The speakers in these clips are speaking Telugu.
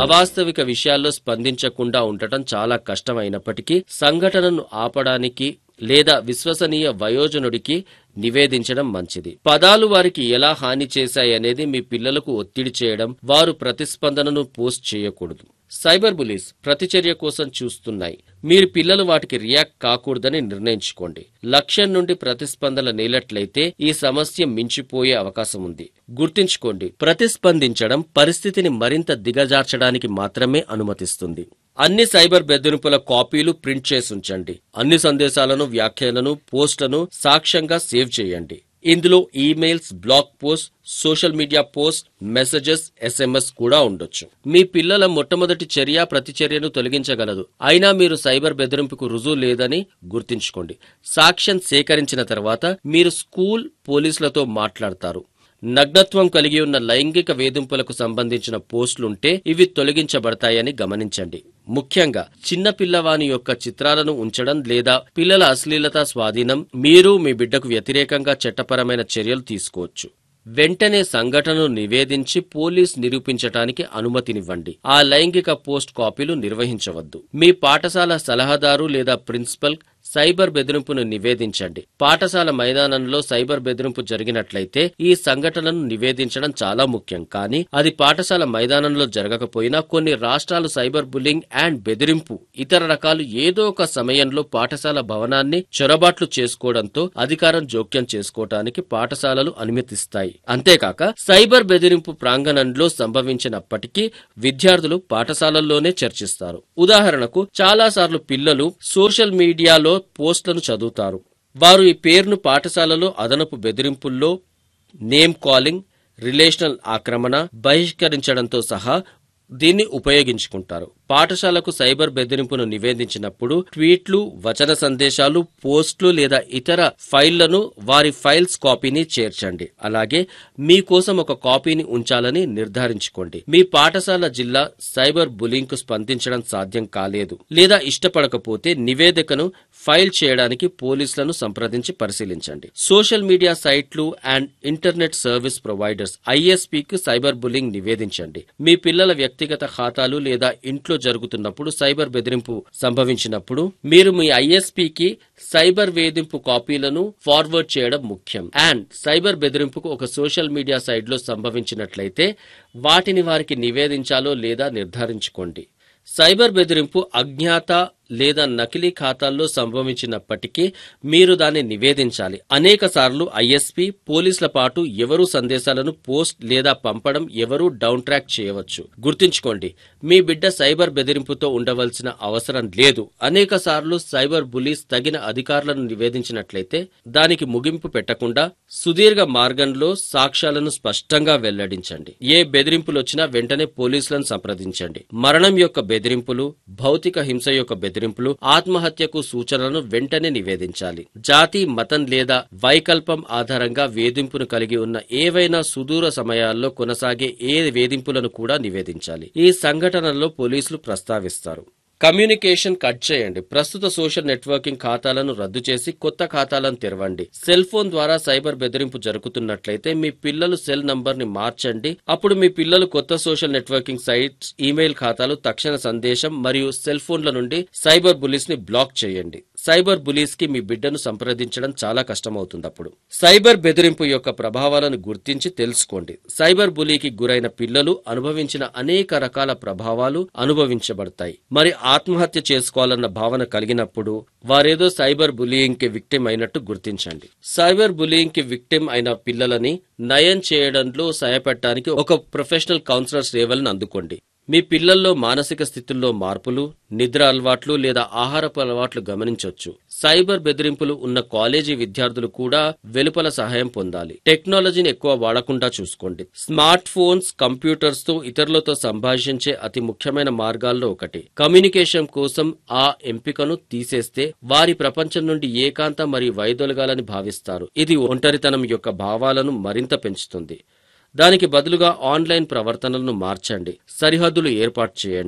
అవాస్తవిక విషయాల్లో స్పందించకుండా ఉండటం చాలా కష్టమైనప్పటికీ సంఘటనను ఆపడానికి లేదా విశ్వసనీయ వయోజనుడికి నివేదించడం మంచిది పదాలు వారికి ఎలా హాని చేశాయనేది మీ పిల్లలకు ఒత్తిడి చేయడం వారు ప్రతిస్పందనను పోస్ట్ చేయకూడదు సైబర్ బులీస్ ప్రతిచర్య కోసం చూస్తున్నాయి మీరు పిల్లలు వాటికి రియాక్ట్ కాకూడదని నిర్ణయించుకోండి లక్ష్యం నుండి ప్రతిస్పందన లేనట్లయితే ఈ సమస్య మించిపోయే అవకాశం ఉంది గుర్తుంచుకోండి ప్రతిస్పందించడం పరిస్థితిని మరింత దిగజార్చడానికి మాత్రమే అనుమతిస్తుంది అన్ని సైబర్ బెదిరింపుల కాపీలు ప్రింట్ చేసి ఉంచండి అన్ని సందేశాలను వ్యాఖ్యలను పోస్టులను సాక్ష్యంగా సేవ్ చేయండి ఇందులో emails blog post social media post messages SMS కూడా ఉండొచ్చు మీ పిల్లల మొట్టమొదటి చర్య ప్రతిచర్యను తొలగించగలదు అయినా మీరు సైబర్ బెదిరింపుకు రుజువు లేదని గుర్తుంచుకోండి సాక్ష్యం సేకరించిన తర్వాత మీరు స్కూల్ పోలీసులతో మాట్లాడతారు నగ్నత్వం కలిగి ఉన్న లైంగిక వేధింపులకు సంబంధించిన పోస్టులుంటే ఇవి తొలగించబడతాయని గమనించండి ముఖ్యంగా చిన్న పిల్లవాని యొక్క చిత్రాలను ఉంచడం లేదా పిల్లల అశ్లీలత స్వాధీనం మీరు మీ బిడ్డకు వ్యతిరేకంగా చట్టపరమైన చర్యలు తీసుకోవచ్చు వెంటనే సంఘటనను నివేదించి పోలీస్ నిరూపించటానికి అనుమతినివ్వండి ఆ లైంగిక పోస్ట్ కాపీలు నిర్వహించవద్దు మీ పాఠశాల సలహాదారు లేదా ప్రిన్సిపల్ సైబర్ బెదిరింపును నివేదించండి పాఠశాల మైదానంలో సైబర్ బెదిరింపు జరిగినట్లయితే ఈ సంఘటనను నివేదించడం చాలా ముఖ్యం కానీ అది పాఠశాల మైదానంలో జరగకపోయినా కొన్ని రాష్ట్రాలు సైబర్ బుల్లింగ్ అండ్ బెదిరింపు ఇతర రకాలు ఏదో ఒక సమయంలో పాఠశాల భవనాన్ని చొరబాట్లు చేసుకోవడంతో అధికారం జోక్యం చేసుకోవటానికి పాఠశాలలు అనుమతిస్తాయి అంతేకాక సైబర్ బెదిరింపు ప్రాంగణంలో సంభవించినప్పటికీ విద్యార్థులు పాఠశాలల్లోనే చర్చిస్తారు ఉదాహరణకు చాలాసార్లు పిల్లలు సోషల్ మీడియాలో పోస్టులను చదువుతారు వారు ఈ పేరును పాఠశాలలో అదనపు బెదిరింపుల్లో నేమ్ కాలింగ్ రిలేషనల్ ఆక్రమణ బహిష్కరించడంతో సహా దీన్ని ఉపయోగించుకుంటారు పాఠశాలకు సైబర్ బెదిరింపును నివేదించినప్పుడు ట్వీట్లు వచన సందేశాలు పోస్టులు లేదా ఇతర ఫైళ్లను వారి ఫైల్స్ కాపీని చేర్చండి అలాగే మీకోసం ఒక కాపీని ఉంచాలని నిర్ధారించుకోండి మీ పాఠశాల జిల్లా సైబర్ బులింగ్ కు స్పందించడం సాధ్యం కాలేదు లేదా ఇష్టపడకపోతే నివేదికను ఫైల్ చేయడానికి పోలీసులను సంప్రదించి పరిశీలించండి సోషల్ మీడియా సైట్లు అండ్ ఇంటర్నెట్ సర్వీస్ ప్రొవైడర్స్ ఐఎస్పీకి సైబర్ బులింగ్ నివేదించండి మీ పిల్లల వ్యక్తిగత ఖాతాలు లేదా ఇంట్లో జరుగుతున్నప్పుడు సైబర్ బెదిరింపు సంభవించినప్పుడు మీరు మీ ఐఎస్పీకి సైబర్ వేధింపు కాపీలను ఫార్వర్డ్ చేయడం ముఖ్యం అండ్ సైబర్ బెదిరింపుకు ఒక సోషల్ మీడియా సైట్ లో సంభవించినట్లయితే వాటిని వారికి నివేదించాలో లేదా నిర్ధారించుకోండి సైబర్ బెదిరింపు అజ్ఞాత లేదా నకిలీ ఖాతాల్లో సంభవించినప్పటికీ మీరు దాన్ని నివేదించాలి అనేక సార్లు ఐఎస్పీ పోలీసుల పాటు ఎవరు సందేశాలను పోస్ట్ లేదా పంపడం ఎవరూ డౌన్ ట్రాక్ చేయవచ్చు గుర్తుంచుకోండి మీ బిడ్డ సైబర్ బెదిరింపుతో ఉండవలసిన అవసరం లేదు అనేక సార్లు సైబర్ బులీస్ తగిన అధికారులను నివేదించినట్లయితే దానికి ముగింపు పెట్టకుండా సుదీర్ఘ మార్గంలో సాక్ష్యాలను స్పష్టంగా వెల్లడించండి ఏ బెదిరింపులు వచ్చినా వెంటనే పోలీసులను సంప్రదించండి మరణం యొక్క బెదిరింపులు భౌతిక హింస యొక్క బెదిరింపులు ఆత్మహత్యకు సూచనలను వెంటనే నివేదించాలి జాతి మతం లేదా వైకల్పం ఆధారంగా వేధింపును కలిగి ఉన్న ఏవైనా సుదూర సమయాల్లో కొనసాగే ఏ వేధింపులను కూడా నివేదించాలి ఈ సంఘటనలో పోలీసులు ప్రస్తావిస్తారు కమ్యూనికేషన్ కట్ చేయండి ప్రస్తుత సోషల్ నెట్వర్కింగ్ ఖాతాలను రద్దు చేసి కొత్త ఖాతాలను తెరవండి సెల్ ఫోన్ ద్వారా సైబర్ బెదిరింపు జరుగుతున్నట్లయితే మీ పిల్లలు సెల్ నంబర్ ని మార్చండి అప్పుడు మీ పిల్లలు కొత్త సోషల్ నెట్వర్కింగ్ సైట్స్ ఈమెయిల్ ఖాతాలు తక్షణ సందేశం మరియు సెల్ ఫోన్ల నుండి సైబర్ బులీస్ ని బ్లాక్ చేయండి సైబర్ బులీస్ కి మీ బిడ్డను సంప్రదించడం చాలా కష్టమవుతుంది అప్పుడు సైబర్ బెదిరింపు యొక్క ప్రభావాలను గుర్తించి తెలుసుకోండి సైబర్ బులీకి గురైన పిల్లలు అనుభవించిన అనేక రకాల ప్రభావాలు అనుభవించబడతాయి మరి ఆత్మహత్య చేసుకోవాలన్న భావన కలిగినప్పుడు వారేదో సైబర్ బులియింగ్ కి విక్టిమ్ అయినట్టు గుర్తించండి సైబర్ బులియింగ్ కి విక్టిమ్ అయిన పిల్లలని నయం చేయడంలో సహాయపడటానికి ఒక ప్రొఫెషనల్ కౌన్సిలర్ సేవలను అందుకోండి మీ పిల్లల్లో మానసిక స్థితుల్లో మార్పులు నిద్ర అలవాట్లు లేదా ఆహారపు అలవాట్లు గమనించవచ్చు సైబర్ బెదిరింపులు ఉన్న కాలేజీ విద్యార్థులు కూడా వెలుపల సహాయం పొందాలి టెక్నాలజీని ఎక్కువ వాడకుండా చూసుకోండి స్మార్ట్ ఫోన్స్ కంప్యూటర్స్ తో ఇతరులతో సంభాషించే అతి ముఖ్యమైన మార్గాల్లో ఒకటి కమ్యూనికేషన్ కోసం ఆ ఎంపికను తీసేస్తే వారి ప్రపంచం నుండి ఏకాంత మరియు వైదొలగాలని భావిస్తారు ఇది ఒంటరితనం యొక్క భావాలను మరింత పెంచుతుంది దానికి బదులుగా ఆన్లైన్ ప్రవర్తనలను మార్చండి సరిహద్దులు ఏర్పాటు చేయండి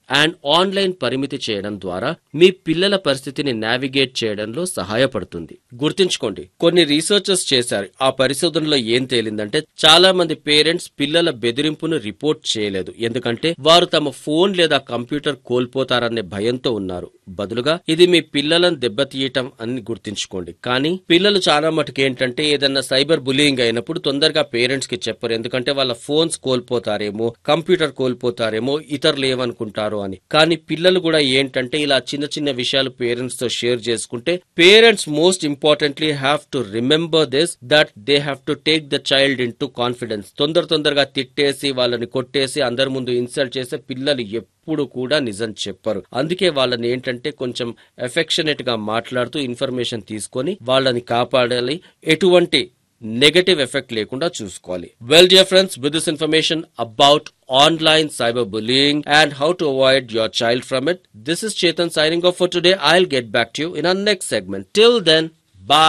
అండ్ ఆన్లైన్ పరిమితి చేయడం ద్వారా మీ పిల్లల పరిస్థితిని నావిగేట్ చేయడంలో సహాయపడుతుంది గుర్తుంచుకోండి కొన్ని రీసెర్చర్స్ చేశారు ఆ పరిశోధనలో ఏం తేలిందంటే చాలా మంది పేరెంట్స్ పిల్లల బెదిరింపును రిపోర్ట్ చేయలేదు ఎందుకంటే వారు తమ ఫోన్ లేదా కంప్యూటర్ కోల్పోతారనే భయంతో ఉన్నారు బదులుగా ఇది మీ పిల్లలను దెబ్బతీయటం అని గుర్తుంచుకోండి కానీ పిల్లలు చాలా మటుకు ఏంటంటే ఏదన్నా సైబర్ బులింగ్ అయినప్పుడు తొందరగా పేరెంట్స్ కి చెప్పరు ఎందుకంటే వాళ్ళ ఫోన్స్ కోల్పోతారేమో కంప్యూటర్ కోల్పోతారేమో ఇతరులు ఏమనుకుంటారో అని కానీ పిల్లలు కూడా ఏంటంటే ఇలా చిన్న చిన్న విషయాలు పేరెంట్స్ తో షేర్ చేసుకుంటే parents most importantly have to remember this that they have to take the child into confidence తొందర తొందరగా తిట్టేసి వాళ్ళని కొట్టేసి అందరి ముందు ఇన్సల్ట్ చేస్తే పిల్లలు ఎప్పుడు కూడా నిజం చెప్పరు అందుకే వాళ్ళని ఏంటంటే కొంచెం ఎఫెక్షనేట్ గా మాట్లాడుతూ ఇన్ఫర్మేషన్ తీసుకొని వాళ్ళని కాపాడాలి ఎటువంటి నెగటివ్ ఎఫెక్ట్ లేకుండా చూసుకోవాలి well dear friends with this information about online cyber bullying and how to avoid your child from it this is Chetan signing off for today I'll get back to you in our next segment till then Bye.